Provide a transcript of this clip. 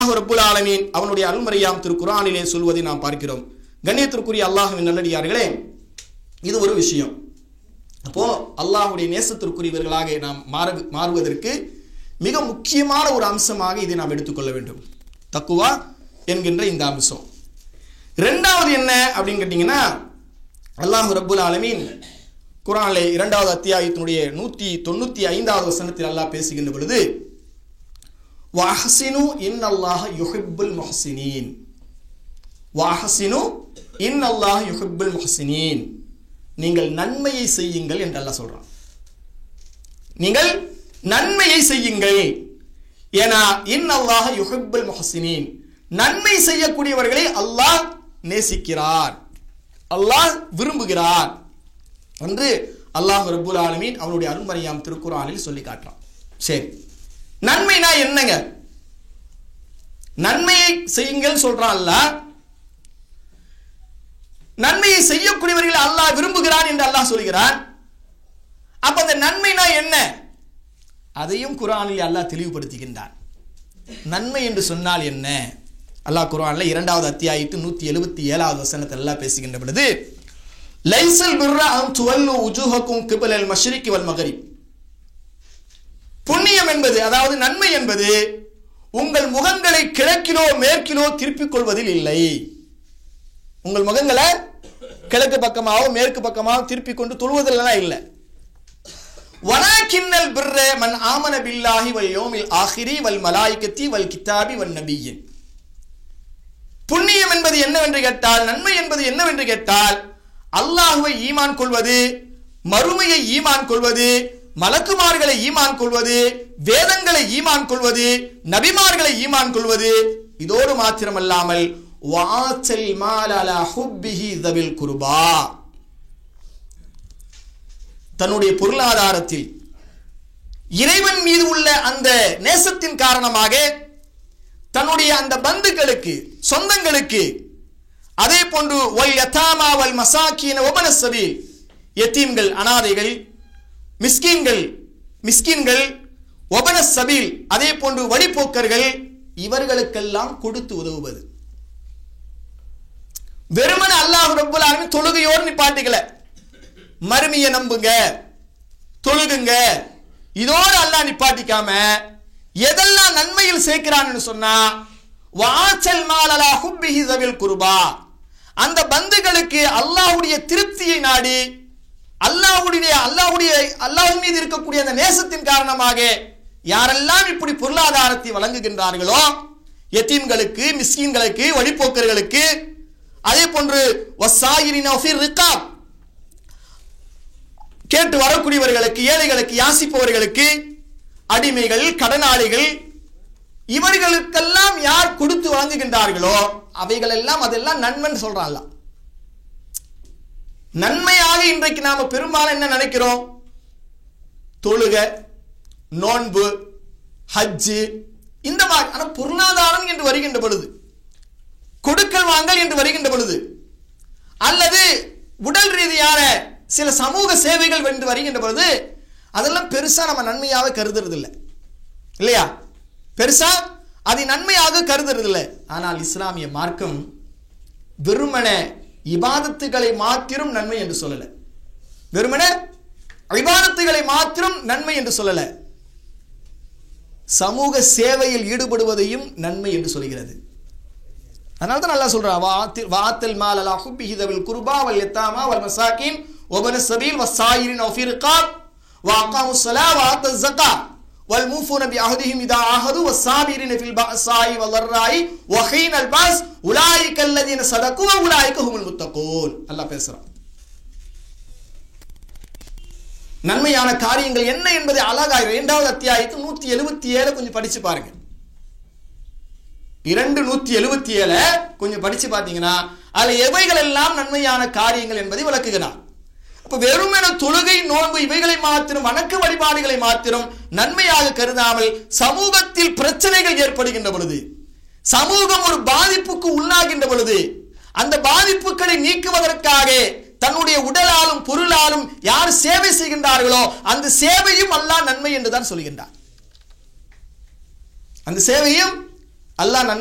அல்லாஹ் ரப்புல் ஆலமீன் அவனுடைய அருள்மறையாம் திரு குரானிலே சொல்வதை நாம் பார்க்கிறோம் கண்ணியத்திற்குரிய அல்லாஹ்வின் நல்லடியார்களே இது ஒரு விஷயம் அப்போ அல்லாஹ்வுடைய நேசத்திற்குரியவர்களாக நாம் மாற மாறுவதற்கு மிக முக்கியமான ஒரு அம்சமாக இதை நாம் எடுத்துக்கொள்ள வேண்டும் தக்குவா என்கின்ற இந்த அம்சம் ரெண்டாவது என்ன அப்படின்னு கேட்டிங்கன்னா அல்லாஹ் ரப்புல் ஆலமீன் குரானிலே இரண்டாவது அத்தியாயத்தினுடைய நூற்றி தொண்ணூற்றி ஐந்தாவது வசனத்தில் அல்லாஹ் பேசுகின்ற பொழுது வாஹசினு இன் அல்லாஹ் யுஹிப்புல் முஹசினீன் வாஹசினு இன் அல்லாஹ் யுஹிப்புல் முஹசினீன் நீங்கள் நன்மையை செய்யுங்கள் என்று அல்லாஹ் சொல்றான் நீங்கள் நன்மையை செய்யுங்கள் ஏன்னா இன் அல்லாஹ் யுஹிப்புல் முஹசினீன் நன்மை செய்யக்கூடியவர்களை அல்லாஹ் நேசிக்கிறார் அல்லாஹ் விரும்புகிறார் என்று அல்லாஹ் ரப்புல் ஆலமீன் அவனுடைய அருள்மறையாம் திருக்குறானில் சொல்லி காட்டுறான் சரி நன்மைனா என்னங்க நன்மையை செய்யுங்கள் சொல்றான் அல்லாஹ் நன்மையை செய்யக்கூடியவர்கள் அல்லாஹ் விரும்புகிறான் என்று அல்லாஹ் சொல்கிறான் அப்ப அந்த நன்மைனா என்ன அதையும் குரானில் அல்லாஹ் தெளிவுபடுத்துகின்றான் நன்மை என்று சொன்னால் என்ன அல்லாஹ் குரான்ல இரண்டாவது அத்தியாயத்து நூத்தி எழுபத்தி ஏழாவது வசனத்தில் எல்லாம் பேசுகின்ற பொழுது லைசல் பிர்ரா அன் துவல்லு உஜூஹக்கும் கிபலல் மஷ்ரிகி வல் மகரிப் புண்ணியம் என்பது அதாவது நன்மை என்பது உங்கள் முகங்களை கிழக்கிலோ மேற்கிலோ திருப்பிக் கொள்வதில் இல்லை உங்கள் முகங்களை கிழக்கு பக்கமாவோ மேற்கு பக்கமாவோ திருப்பிக் கொண்டு தொழுவதில்லாம் இல்லை வனாக்கின்னல் பிர்ர மன் ஆமன பில்லாஹி வல் யோமில் ஆஹிரி வல் மலாய்கத்தி வல் கித்தாபி வல் நபியின் புண்ணியம் என்பது என்னவென்று கேட்டால் நன்மை என்பது என்னவென்று கேட்டால் அல்லாஹுவை ஈமான் கொள்வது மறுமையை ஈமான் கொள்வது மலக்குமார்களை ஈமான் கொள்வது வேதங்களை ஈமான் கொள்வது நபிமார்களை ஈமான் கொள்வது இதோடு மாத்திரமல்லாமல் வாச்சல் மாலலா ஹுப்பிஹி தபில் குருபா தன்னுடைய பொருளாதாரத்தில் இறைவன் மீது உள்ள அந்த நேசத்தின் காரணமாக தன்னுடைய அந்த பந்துக்களுக்கு சொந்தங்களுக்கு அதே போன்று ஒல் யதாமா வல் மசாக்கீன ஒபன சபீல் எத்தீம்கள் அனாதைகள் மிஸ்கீன்கள் மிஸ்கின்கள் ஒபன சபீல் அதே போன்று வழிபோக்கர்கள் இவர்களுக்கெல்லாம் கொடுத்து உதவுவது வெறுமன அல்லாஹ் ரப்புல் ஆலமீன் தொழுகையோடு நிப்பாட்டிக்கல மறுமையை நம்புங்க தொழுகுங்க இதோடு அல்லாஹ் நிப்பாட்டிக்காம எதெல்லாம் நன்மையில் சேர்க்கிறான்னு சொன்னா வாச்சல் மாலலா ஹுப்பிஹி தவில் குருபா அந்த பந்துகளுக்கு அல்லாஹ்வுடைய திருப்தியை நாடி அல்லாஹ்வுடைய அல்லாஹ்வுடைய அல்லாஹ் மீது இருக்கக்கூடிய அந்த நேசத்தின் காரணமாக யாரெல்லாம் இப்படி பொருளாதாரத்தை வழங்குகின்றார்களோ எத்தீம்களுக்கு மிஸ்கீன்களுக்கு வழிபோக்கர்களுக்கு அதே போன்று வசாயிரின் ரிகாப் கேட்டு வரக்கூடியவர்களுக்கு ஏழைகளுக்கு யாசிப்பவர்களுக்கு அடிமைகள் கடனாளிகள் இவர்களுக்கெல்லாம் யார் கொடுத்து வழங்குகின்றார்களோ அவைகள் எல்லாம் அதெல்லாம் நன்மைன்னு சொல்றான்ல நன்மையாக இன்றைக்கு நாம பெரும்பாலும் என்ன நினைக்கிறோம் தொழுக நோன்பு ஹஜ்ஜு இந்த மாதிரி ஆனா பொருளாதாரம் என்று வருகின்ற பொழுது கொடுக்கல் வாங்கல் என்று வருகின்ற பொழுது அல்லது உடல் ரீதியான சில சமூக சேவைகள் என்று வருகின்ற பொழுது அதெல்லாம் பெருசா நம்ம நன்மையாக கருதுறது இல்லை இல்லையா பெருசா அதை நன்மையாக கருதுறது இல்லை ஆனால் இஸ்லாமிய மார்க்கம் வெறுமன இபாதத்துகளை மாத்திரம் நன்மை என்று சொல்லல வெறுமன இபாதத்துகளை மாத்திரம் நன்மை என்று சொல்லல சமூக சேவையில் ஈடுபடுவதையும் நன்மை என்று சொல்கிறது அதனால தான் நல்லா சொல்றா வாத்தில் வாத்தல் மால் அலா ஹுப்பிஹி தவில் குர்பா வல் யத்தாமா வல் மசாகின் வபன சபீல் வஸ்ஸாயிரின் வஃபி ரிகாப் وأقاموا الصلاة وآتوا الزكاة والموفون بعهدهم إذا عاهدوا والصابرين في البأساء والضراء وحين البأس أولئك الذين صدقوا وأولئك هم المتقون الله பேசுறான் நன்மையான காரியங்கள் என்ன என்பதை அழகாக இரண்டாவது அத்தியாயத்து நூத்தி எழுபத்தி ஏழு கொஞ்சம் படிச்சு பாருங்க இரண்டு நூத்தி எழுபத்தி ஏழு கொஞ்சம் படிச்சு பார்த்தீங்கன்னா அதுல எவைகள் எல்லாம் நன்மையான காரியங்கள் என்பதை விளக்குகிறார் அப்ப வெறுமென தொழுகை நோன்பு இவைகளை மாத்திரம் வணக்க வழிபாடுகளை மாத்திரம் நன்மையாக கருதாமல் சமூகத்தில் பிரச்சனைகள் ஏற்படுகின்ற பொழுது சமூகம் ஒரு பாதிப்புக்கு உள்ளாகின்ற பொழுது அந்த பாதிப்புகளை நீக்குவதற்காக தன்னுடைய உடலாலும் பொருளாலும் யார் சேவை செய்கின்றார்களோ அந்த சேவையும் அல்லாஹ் நன்மை என்றுதான் சொல்கின்றார் அந்த சேவையும் அல்லாஹ் நன்மை